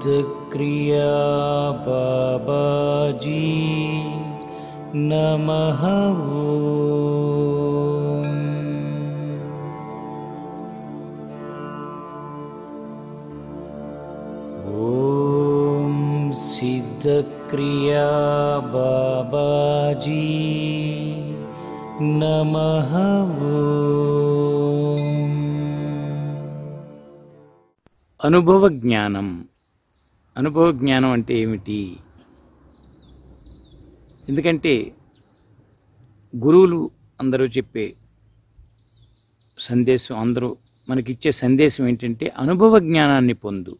सिद्धक्रिया बाबाजी नमः ॐ। ॐ सिद्धक्रिया बाबाजी नमः ॐ। అనుభవ జ్ఞానం అనుభవ జ్ఞానం అంటే ఏమిటి ఎందుకంటే గురువులు అందరూ చెప్పే సందేశం అందరూ మనకిచ్చే సందేశం ఏంటంటే అనుభవ జ్ఞానాన్ని పొందు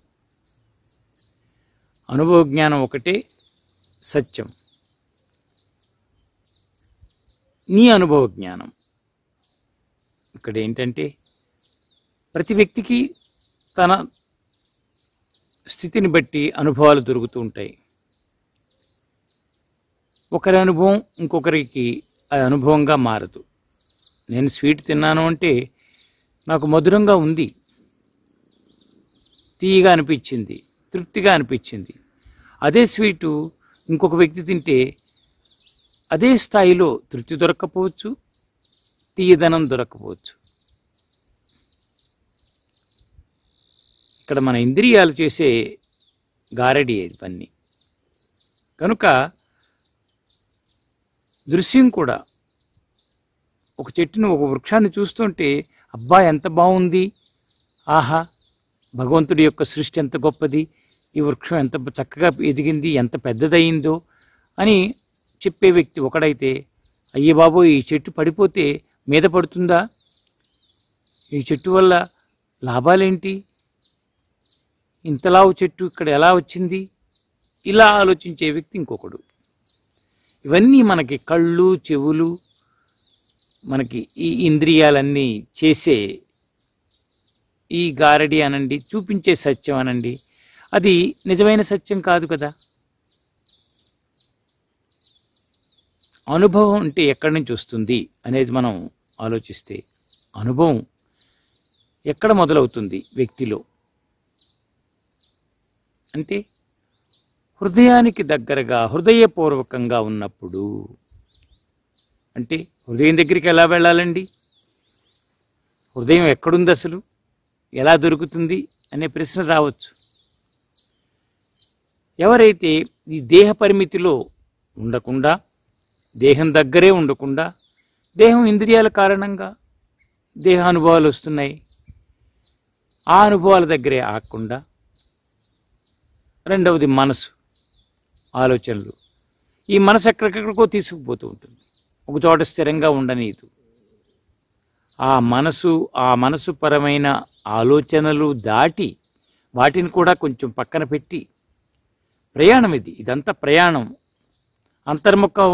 అనుభవ జ్ఞానం ఒకటే సత్యం నీ అనుభవ జ్ఞానం ఇక్కడ ఏంటంటే ప్రతి వ్యక్తికి తన స్థితిని బట్టి అనుభవాలు దొరుకుతూ ఉంటాయి ఒకరి అనుభవం ఇంకొకరికి అది అనుభవంగా మారదు నేను స్వీట్ తిన్నాను అంటే నాకు మధురంగా ఉంది తీయగా అనిపించింది తృప్తిగా అనిపించింది అదే స్వీటు ఇంకొక వ్యక్తి తింటే అదే స్థాయిలో తృప్తి దొరక్కపోవచ్చు తీయదనం దొరక్కపోవచ్చు ఇక్కడ మన ఇంద్రియాలు చేసే గారడి ఇది పని కనుక దృశ్యం కూడా ఒక చెట్టును ఒక వృక్షాన్ని చూస్తుంటే అబ్బా ఎంత బాగుంది ఆహా భగవంతుడి యొక్క సృష్టి ఎంత గొప్పది ఈ వృక్షం ఎంత చక్కగా ఎదిగింది ఎంత పెద్దదయిందో అని చెప్పే వ్యక్తి ఒకడైతే అయ్యే బాబు ఈ చెట్టు పడిపోతే మీద పడుతుందా ఈ చెట్టు వల్ల లాభాలేంటి ఇంతలావు చెట్టు ఇక్కడ ఎలా వచ్చింది ఇలా ఆలోచించే వ్యక్తి ఇంకొకడు ఇవన్నీ మనకి కళ్ళు చెవులు మనకి ఈ ఇంద్రియాలన్నీ చేసే ఈ గారడి అనండి చూపించే సత్యం అనండి అది నిజమైన సత్యం కాదు కదా అనుభవం అంటే ఎక్కడి నుంచి వస్తుంది అనేది మనం ఆలోచిస్తే అనుభవం ఎక్కడ మొదలవుతుంది వ్యక్తిలో అంటే హృదయానికి దగ్గరగా హృదయపూర్వకంగా ఉన్నప్పుడు అంటే హృదయం దగ్గరికి ఎలా వెళ్ళాలండి హృదయం ఎక్కడుంది అసలు ఎలా దొరుకుతుంది అనే ప్రశ్న రావచ్చు ఎవరైతే ఈ దేహ పరిమితిలో ఉండకుండా దేహం దగ్గరే ఉండకుండా దేహం ఇంద్రియాల కారణంగా దేహ అనుభవాలు వస్తున్నాయి ఆ అనుభవాల దగ్గరే ఆగకుండా రెండవది మనసు ఆలోచనలు ఈ మనసు ఎక్కడికెక్కడికో తీసుకుపోతూ ఉంటుంది ఒక చోట స్థిరంగా ఉండనీదు ఆ మనసు ఆ మనసు పరమైన ఆలోచనలు దాటి వాటిని కూడా కొంచెం పక్కన పెట్టి ప్రయాణం ఇది ఇదంతా ప్రయాణం అంతర్ముఖం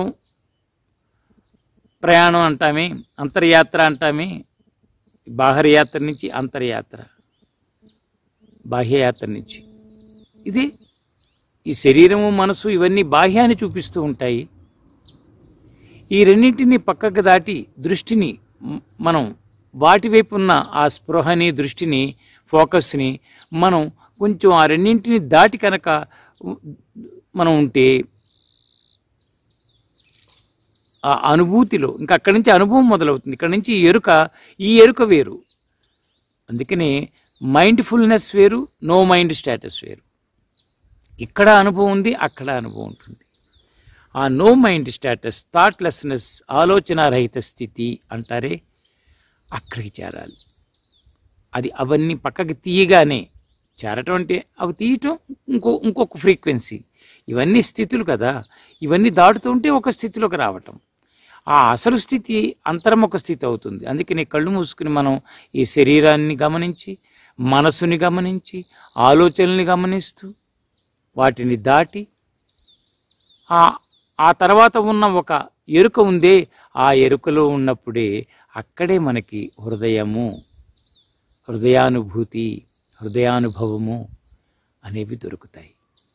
ప్రయాణం అంటామే అంతర్యాత్ర అంటామే బాహ్యయాత్ర నుంచి అంతర్యాత్ర బాహ్యయాత్ర నుంచి ఇది ఈ శరీరము మనసు ఇవన్నీ బాహ్యాన్ని చూపిస్తూ ఉంటాయి ఈ రెండింటిని పక్కకు దాటి దృష్టిని మ్- మనం వాటి వైపు ఉన్న ఆ స్పృహని దృష్టిని ఫోకస్ని మనం కొంచెం ఆ రెండింటిని దాటి కనుక ఉ- మనం ఉంటే ఆ అనుభూతిలో ఇంకా అక్కడి నుంచి అనుభవం మొదలవుతుంది ఇక్కడ నుంచి ఈ ఎరుక ఈ ఎరుక వేరు అందుకనే మైండ్ఫుల్నెస్ వేరు నో మైండ్ స్టేటస్ వేరు ఇక్కడ అనుభవం ఉంది అక్కడ అనుభవం ఉంటుంది ఆ నో మైండ్ స్టేటస్ థాట్లెస్నెస్ ఆలోచన రహిత స్థితి అంటారే అక్కడికి చేరాలి అది అవన్నీ పక్కకి తీయగానే చేరటం అంటే అవి తీయటం ఇంకో ఇంకొక ఫ్రీక్వెన్సీ ఇవన్నీ స్థితులు కదా ఇవన్నీ దాటుతూ ఉంటే ఒక స్థితిలోకి రావటం ఆ అసలు స్థితి అంతర్ముఖ స్థితి అవుతుంది అందుకని కళ్ళు మూసుకుని మనం ఈ శరీరాన్ని గమనించి మనసుని గమనించి ఆలోచనల్ని గమనిస్తూ వాటిని దాటి ఆ ఆ తర్వాత ఉన్న ఒక ఎరుక ఉందే ఆ ఎరుకలో ఉన్నప్పుడే అక్కడే మనకి హృదయము హృదయానుభూతి హృదయానుభవము అనేవి దొరుకుతాయి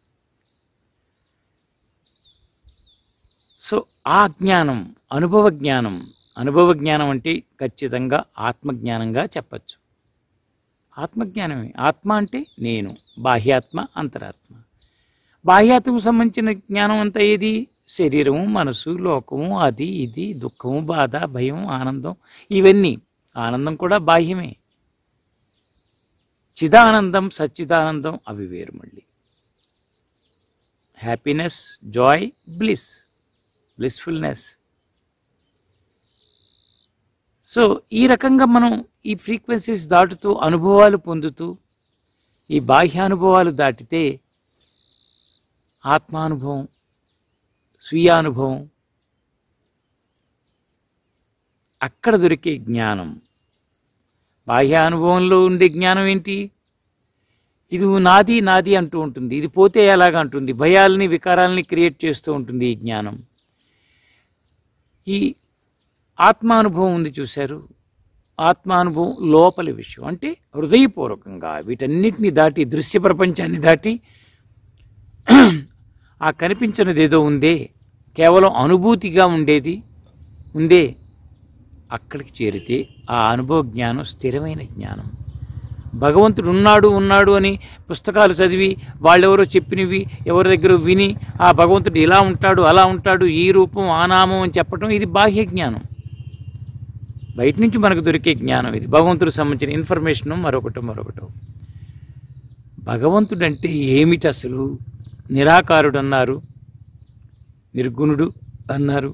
సో ఆ జ్ఞానం అనుభవ జ్ఞానం అనుభవ జ్ఞానం అంటే ఖచ్చితంగా ఆత్మజ్ఞానంగా చెప్పచ్చు ఆత్మజ్ఞానమే ఆత్మ అంటే నేను బాహ్యాత్మ అంతరాత్మ బాహ్యాత్మకు సంబంధించిన జ్ఞానం అంతా ఏది శరీరము మనసు లోకము అది ఇది దుఃఖము బాధ భయం ఆనందం ఇవన్నీ ఆనందం కూడా బాహ్యమే చిదానందం సచ్చిదానందం అవి వేరు మళ్ళీ happiness joy bliss blissfulness so ఈ రకంగా మనం ఈ ఫ్రీక్వెన్సీస్ దాటుతూ అనుభవాలు పొందుతూ ఈ బాహ్యానుభవాలు దాటితే ఆత్మానుభవం స్వీయానుభవం అక్కడ దొరికే జ్ఞానం బాహ్యానుభవంలో ఉండే జ్ఞానం ఏంటి ఇది నాది నాది అంటూ ఉంటుంది ఇది పోతే ఎలాగ అంటుంది భయాల్ని వికారాలని క్రియేట్ చేస్తూ ఉంటుంది ఈ జ్ఞానం ఈ ఆత్మానుభవం ఉంది చూశారు ఆత్మానుభవం లోపలి విషయం అంటే హృదయపూర్వకంగా వీటన్నిటిని దాటి దృశ్య ప్రపంచాన్ని దాటి ఆ కనిపించినది ఏదో ఉందే కేవలం అనుభూతిగా ఉండేది ఉందే అక్కడికి చేరితే ఆ అనుభవ జ్ఞానం స్థిరమైన జ్ఞానం భగవంతుడు ఉన్నాడు ఉన్నాడు అని పుస్తకాలు చదివి వాళ్ళెవరో చెప్పినవి ఎవరి దగ్గర విని ఆ భగవంతుడు ఇలా ఉంటాడు అలా ఉంటాడు ఈ రూపం ఆ నామం అని చెప్పడం ఇది బాహ్య జ్ఞానం బయట నుంచి మనకు దొరికే జ్ఞానం ఇది భగవంతుడికి సంబంధించిన ఇన్ఫర్మేషన్ మరొకటో మరొకటో భగవంతుడు అంటే ఏమిటి అసలు నిరాకారుడు అన్నారు నిర్గుణుడు అన్నారు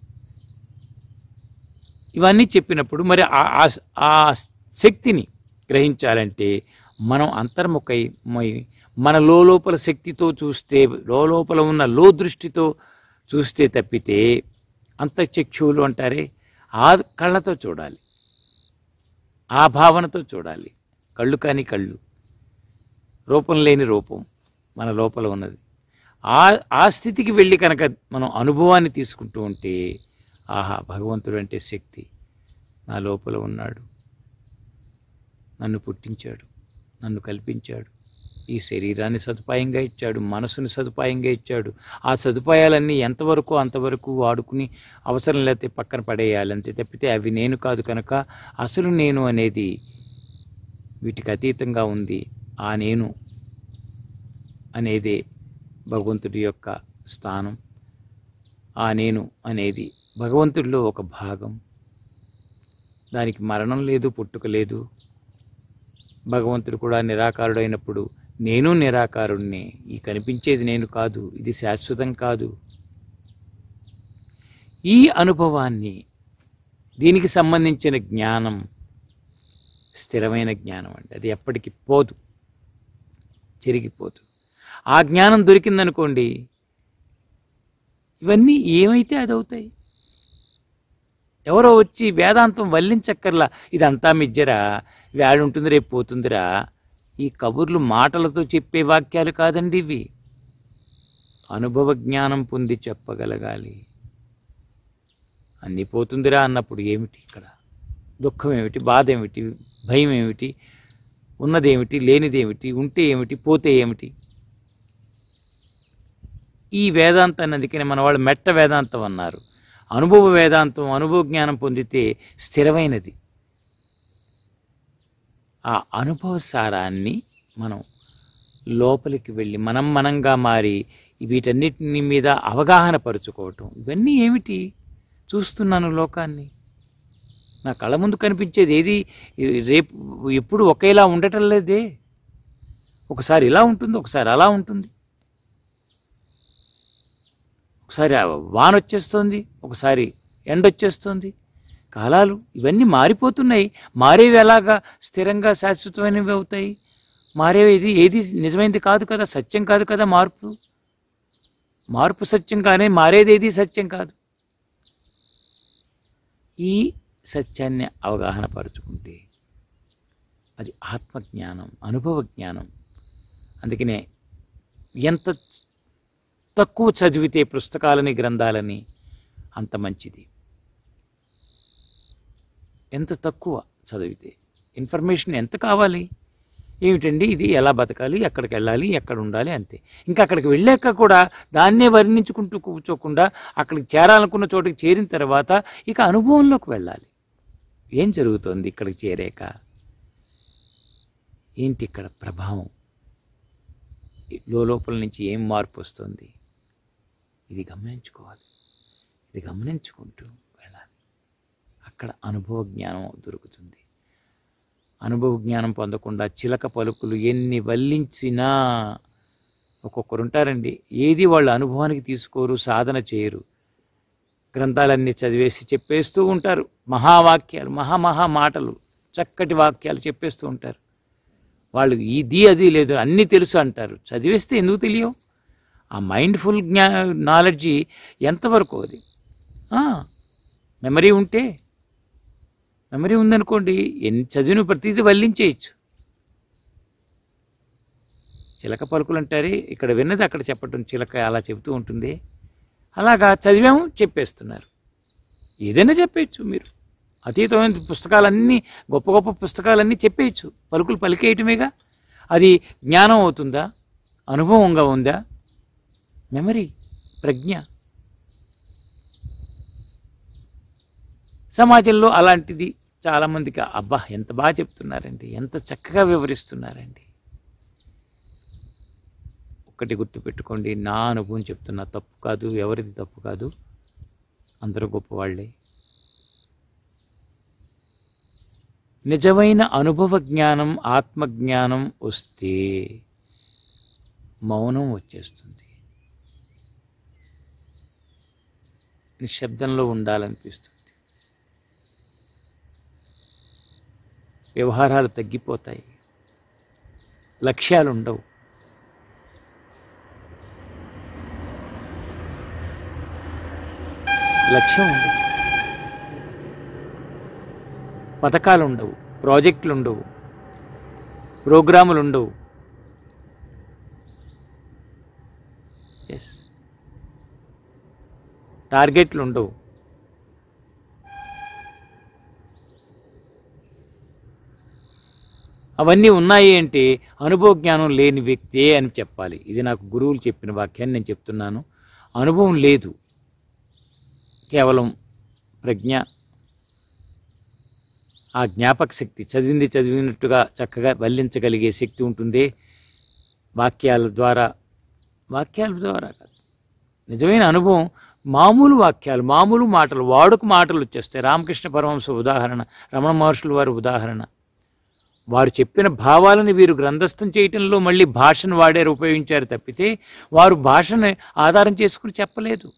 ఇవన్నీ చెప్పినప్పుడు మరి ఆ- ఆ- ఆ శక్తిని గ్రహించాలంటే మనం అంతర్ముఖై మై- మన లోపల శక్తితో చూస్తే లోపల ఉన్న లో దృష్టితో చూస్తే తప్పితే అంతఃచక్షువులు అంటారే ఆ కళ్ళతో చూడాలి ఆ భావనతో చూడాలి కళ్ళు కాని కళ్ళు రూపం లేని రూపం మన లోపల ఉన్నది ఆ ఆ స్థితికి వెళ్ళి కనుక మనం అనుభవాన్ని తీసుకుంటూ ఉంటే ఆహా భగవంతుడు అంటే శక్తి నా లోపల ఉన్నాడు నన్ను పుట్టించాడు నన్ను కల్పించాడు ఈ శరీరాన్ని సదుపాయంగా ఇచ్చాడు మనసుని సదుపాయంగా ఇచ్చాడు ఆ సదుపాయాలన్నీ ఎంతవరకు అంతవరకు వాడుకుని అవసరం లేకపోతే పక్కన పడేయాలి అంతే తప్పితే అవి నేను కాదు కనుక అసలు నేను అనేది వీటికి అతీతంగా ఉంది ఆ నేను అనేదే భగవంతుడి యొక్క స్థానం ఆ నేను అనేది భగవంతుడిలో ఒక భాగం దానికి మరణం లేదు పుట్టుక లేదు భగవంతుడు కూడా నిరాకారుడైనప్పుడు నేను నిరాకారుణ్ణి ఈ కనిపించేది నేను కాదు ఇది శాశ్వతం కాదు ఈ అనుభవాన్ని దీనికి సంబంధించిన జ్ఞానం స్థిరమైన జ్ఞానం అండి అది ఎప్పటికీ పోదు చెరిగిపోదు ఆ జ్ఞానం దొరికిందనుకోండి ఇవన్నీ ఏమైతే అది అవుతాయి ఎవరో వచ్చి వేదాంతం వల్లించక్కర్లా ఇదంతా మిజ్జరా వేడుంటుంది రేపు పోతుందిరా ఈ కబుర్లు మాటలతో చెప్పే వాక్యాలు కాదండి ఇవి అనుభవ జ్ఞానం పొంది చెప్పగలగాలి అన్నీ పోతుందిరా అన్నప్పుడు ఏమిటి ఇక్కడ దుఃఖం ఏమిటి బాధ ఏమిటి భయం ఏమిటి ఉన్నదేమిటి లేనిదేమిటి ఉంటే ఏమిటి పోతే ఏమిటి ఈ వేదాంతాన్ని అందుకని మన వాళ్ళు మెట్ట వేదాంతం అన్నారు అనుభవ వేదాంతం అనుభవ జ్ఞానం పొందితే స్థిరమైనది ఆ అనుభవ సారాన్ని మనం లోపలికి వెళ్ళి మనం మనంగా మారి వీటన్నిటిని మీద అవగాహన పరుచుకోవటం ఇవన్నీ ఏమిటి చూస్తున్నాను లోకాన్ని నా కళ్ళ ముందు కనిపించేది ఏది రేపు ఎప్పుడు ఒకేలా ఉండటం లేదే ఒకసారి ఇలా ఉంటుంది ఒకసారి అలా ఉంటుంది ఒకసారి వాన వచ్చేస్తుంది ఒకసారి ఎండ వచ్చేస్తుంది కాలాలు ఇవన్నీ మారిపోతున్నాయి మారేవి ఎలాగా స్థిరంగా శాశ్వతమైనవి అవుతాయి మారేవి ఇది ఏది నిజమైనది కాదు కదా సత్యం కాదు కదా మార్పు మార్పు సత్యం కానీ మారేది ఏది సత్యం కాదు ఈ సత్యాన్ని అవగాహన పరుచుకుంటే అది ఆత్మజ్ఞానం అనుభవ జ్ఞానం అందుకనే ఎంత తక్కువ చదివితే పుస్తకాలని గ్రంథాలని అంత మంచిది ఎంత తక్కువ చదివితే ఇన్ఫర్మేషన్ ఎంత కావాలి ఏమిటండి ఇది ఎలా బతకాలి ఎక్కడికి వెళ్ళాలి ఎక్కడ ఉండాలి అంతే ఇంకా అక్కడికి వెళ్ళాక కూడా దాన్నే వర్ణించుకుంటూ కూర్చోకుండా అక్కడికి చేరాలనుకున్న చోటుకి చేరిన తర్వాత ఇక అనుభవంలోకి వెళ్ళాలి ఏం జరుగుతోంది ఇక్కడికి చేరాక ఏంటి ఇక్కడ ప్రభావం లోపల నుంచి ఏం మార్పు వస్తుంది ఇది గమనించుకోవాలి ఇది గమనించుకుంటూ వెళ్ళాలి అక్కడ అనుభవ జ్ఞానం దొరుకుతుంది అనుభవ జ్ఞానం పొందకుండా చిలక పలుకులు ఎన్ని వల్లించినా ఒక్కొక్కరు ఉంటారండి ఏది వాళ్ళ అనుభవానికి తీసుకోరు సాధన చేయరు గ్రంథాలన్నీ చదివేసి చెప్పేస్తూ ఉంటారు మహావాక్యాలు మహామహా మాటలు చక్కటి వాక్యాలు చెప్పేస్తూ ఉంటారు వాళ్ళు ఇది అది లేదు అన్నీ తెలుసు అంటారు చదివేస్తే ఎందుకు తెలియవు ఆ మైండ్ఫుల్ జ్ఞా నాలెడ్జి ఎంతవరకు అది మెమరీ ఉంటే మెమరీ ఉందనుకోండి ఎన్ని చదివిన ప్రతిదీ వల్లించేయచ్చు చిలక పలుకులు అంటారే ఇక్కడ విన్నది అక్కడ చెప్పటం చిలక అలా చెబుతూ ఉంటుంది అలాగా చదివాము చెప్పేస్తున్నారు ఏదైనా చెప్పేయచ్చు మీరు అతీతమైన పుస్తకాలన్నీ గొప్ప గొప్ప పుస్తకాలన్నీ చెప్పేయచ్చు పలుకులు పలికేయటమేగా అది జ్ఞానం అవుతుందా అనుభవంగా ఉందా మెమరీ ప్రజ్ఞ సమాజంలో అలాంటిది చాలామందికి అబ్బా ఎంత బాగా చెప్తున్నారండి ఎంత చక్కగా వివరిస్తున్నారండి ఒక్కటి గుర్తుపెట్టుకోండి నా అనుభవం చెప్తున్నా తప్పు కాదు ఎవరిది తప్పు కాదు అందరూ గొప్పవాళ్ళే నిజమైన అనుభవ జ్ఞానం ఆత్మజ్ఞానం వస్తే మౌనం వచ్చేస్తుంది నిశ్శబ్దంలో ఉండాలనిపిస్తుంది వ్యవహారాలు తగ్గిపోతాయి లక్ష్యాలు ఉండవు లక్ష్యం ఉండదు పథకాలు ఉండవు ప్రాజెక్టులు ఉండవు ప్రోగ్రాములు ఉండవు ఎస్ టార్గెట్లు ఉండవు అవన్నీ ఉన్నాయి అంటే అనుభవ జ్ఞానం లేని వ్యక్తే అని చెప్పాలి ఇది నాకు గురువులు చెప్పిన వాక్యాన్ని నేను చెప్తున్నాను అనుభవం లేదు కేవలం ప్రజ్ఞ ఆ జ్ఞాపక శక్తి చదివింది చదివినట్టుగా చక్కగా వల్లించగలిగే శక్తి ఉంటుంది వాక్యాల ద్వారా వాక్యాల ద్వారా కాదు నిజమైన అనుభవం మామూలు వాక్యాలు మామూలు మాటలు వాడుక మాటలు వచ్చేస్తాయి రామకృష్ణ పరమహంస ఉదాహరణ రమణ మహర్షుల వారి ఉదాహరణ వారు చెప్పిన భావాలను వీరు గ్రంథస్థం చేయటంలో మళ్ళీ భాషను వాడారు ఉపయోగించారు తప్పితే వారు భాషను ఆధారం చేసుకుని చెప్పలేదు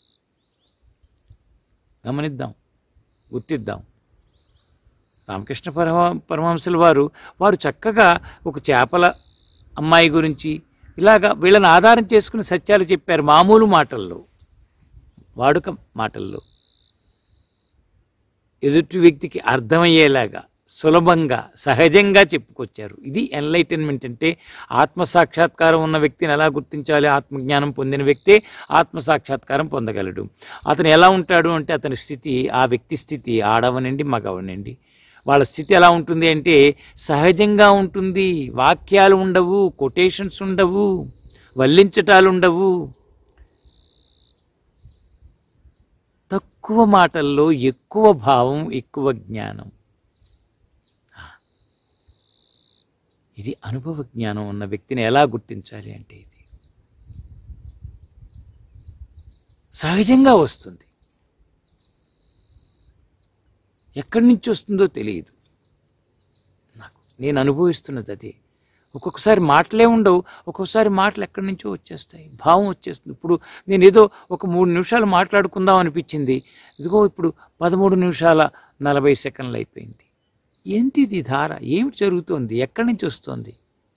గమనిద్దాం గుర్తిద్దాం రామకృష్ణ పరమ పరమహంసుల వారు వారు చక్కగా ఒక చేపల అమ్మాయి గురించి ఇలాగా వీళ్ళని ఆధారం చేసుకుని సత్యాలు చెప్పారు మామూలు మాటల్లో వాడుక మాటల్లో ఎదుటి వ్యక్తికి అర్థమయ్యేలాగా సులభంగా సహజంగా చెప్పుకొచ్చారు ఇది ఎన్లైటన్మెంట్ అంటే ఆత్మసాక్షాత్కారం ఉన్న వ్యక్తిని ఎలా గుర్తించాలి ఆత్మజ్ఞానం పొందిన వ్యక్తే ఆత్మసాక్షాత్కారం పొందగలడు అతను ఎలా ఉంటాడు అంటే అతని స్థితి ఆ వ్యక్తి స్థితి ఆడవనండి మగవనండి వాళ్ళ స్థితి ఎలా ఉంటుంది అంటే సహజంగా ఉంటుంది వాక్యాలు ఉండవు కొటేషన్స్ ఉండవు వల్లించటాలు ఉండవు తక్కువ మాటల్లో ఎక్కువ భావం ఎక్కువ జ్ఞానం ఇది అనుభవ జ్ఞానం ఉన్న వ్యక్తిని ఎలా గుర్తించాలి అంటే ఇది సహజంగా వస్తుంది ఎక్కడి నుంచి వస్తుందో తెలియదు నాకు నేను అనుభవిస్తున్నది అదే ఒక్కొక్కసారి మాటలే ఉండవు ఒక్కొక్కసారి మాటలు ఎక్కడి నుంచో వచ్చేస్తాయి భావం వచ్చేస్తుంది ఇప్పుడు నేను ఏదో ఒక మూడు నిమిషాలు మాట్లాడుకుందాం అనిపించింది ఇదిగో ఇప్పుడు పదమూడు నిమిషాల నలభై సెకండ్లు అయిపోయింది ఏంటి ఇది ధార ఏమిటి జరుగుతోంది ఎక్కడి నుంచి వస్తోంది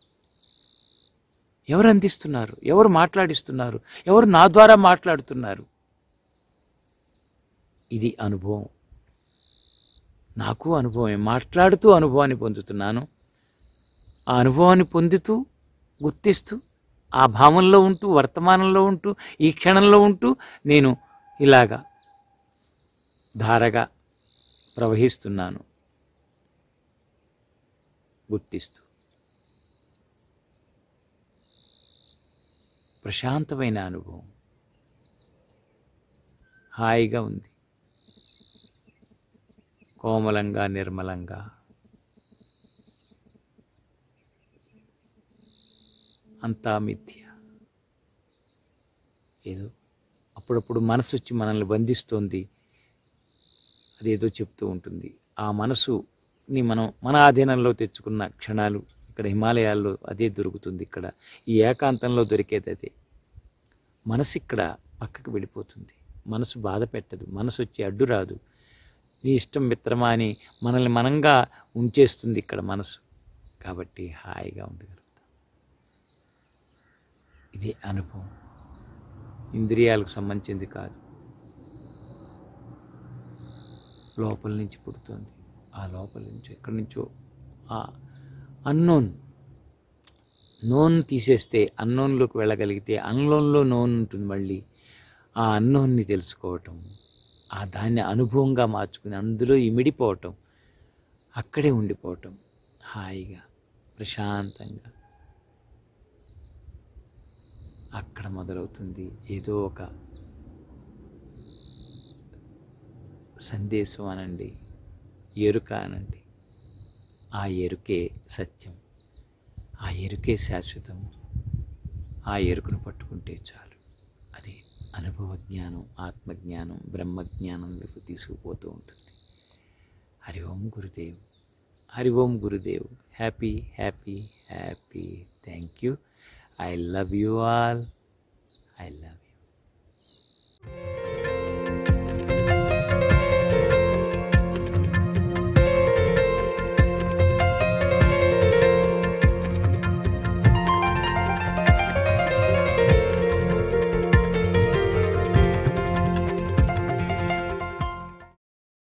ఎవరు అందిస్తున్నారు ఎవరు మాట్లాడిస్తున్నారు ఎవరు నా ద్వారా మాట్లాడుతున్నారు ఇది అనుభవం నాకు అనుభవమే మాట్లాడుతూ అనుభవాన్ని పొందుతున్నాను ఆ అనుభవాన్ని పొందుతూ గుర్తిస్తూ ఆ భావంలో ఉంటూ వర్తమానంలో ఉంటూ ఈ క్షణంలో ఉంటూ నేను ఇలాగా ధారగా ప్రవహిస్తున్నాను గుర్తిస్తూ ప్రశాంతమైన అనుభవం హాయిగా ఉంది కోమలంగా నిర్మలంగా అంతా మిథ్య ఏదో అప్పుడప్పుడు మనసు వచ్చి మనల్ని బంధిస్తోంది అదేదో చెప్తూ ఉంటుంది ఆ మనసుని మనం మన ఆధీనంలో తెచ్చుకున్న క్షణాలు ఇక్కడ హిమాలయాల్లో అదే దొరుకుతుంది ఇక్కడ ఈ ఏకాంతంలో దొరికేది అదే మనసు ఇక్కడ పక్కకు వెళ్ళిపోతుంది మనసు బాధ పెట్టదు మనసు వచ్చి అడ్డు రాదు నీ ఇష్టం మిత్రమా అని మనల్ని మనంగా ఉంచేస్తుంది ఇక్కడ మనసు కాబట్టి హాయిగా ఉండగలుగుతాం ఇది అనుభవం ఇంద్రియాలకు సంబంధించింది కాదు లోపల నుంచి పుడుతుంది ఆ లోపల నుంచి ఎక్కడి నుంచో ఆ అన్నోన్ నోన్ తీసేస్తే అన్నోన్లోకి వెళ్ళగలిగితే అన్లోన్లో నోన్ ఉంటుంది మళ్ళీ ఆ అన్నోన్ని తెలుసుకోవటం ఆ దాన్ని అనుభవంగా మార్చుకుని అందులో ఇమిడిపోవటం అక్కడే ఉండిపోవటం హాయిగా ప్రశాంతంగా అక్కడ మొదలవుతుంది ఏదో ఒక సందేశం అనండి ఎరుక అనండి ఆ ఎరుకే సత్యం ఆ ఎరుకే శాశ్వతం ఆ ఎరుకను పట్టుకుంటే చాలు అది అనుభవ జ్ఞానం ఆత్మజ్ఞానం బ్రహ్మజ్ఞానంలోకి తీసుకుపోతూ ఉంటుంది Hari Om Gurudev Hari Om Gurudev happy happy happy thank you I love you all I love you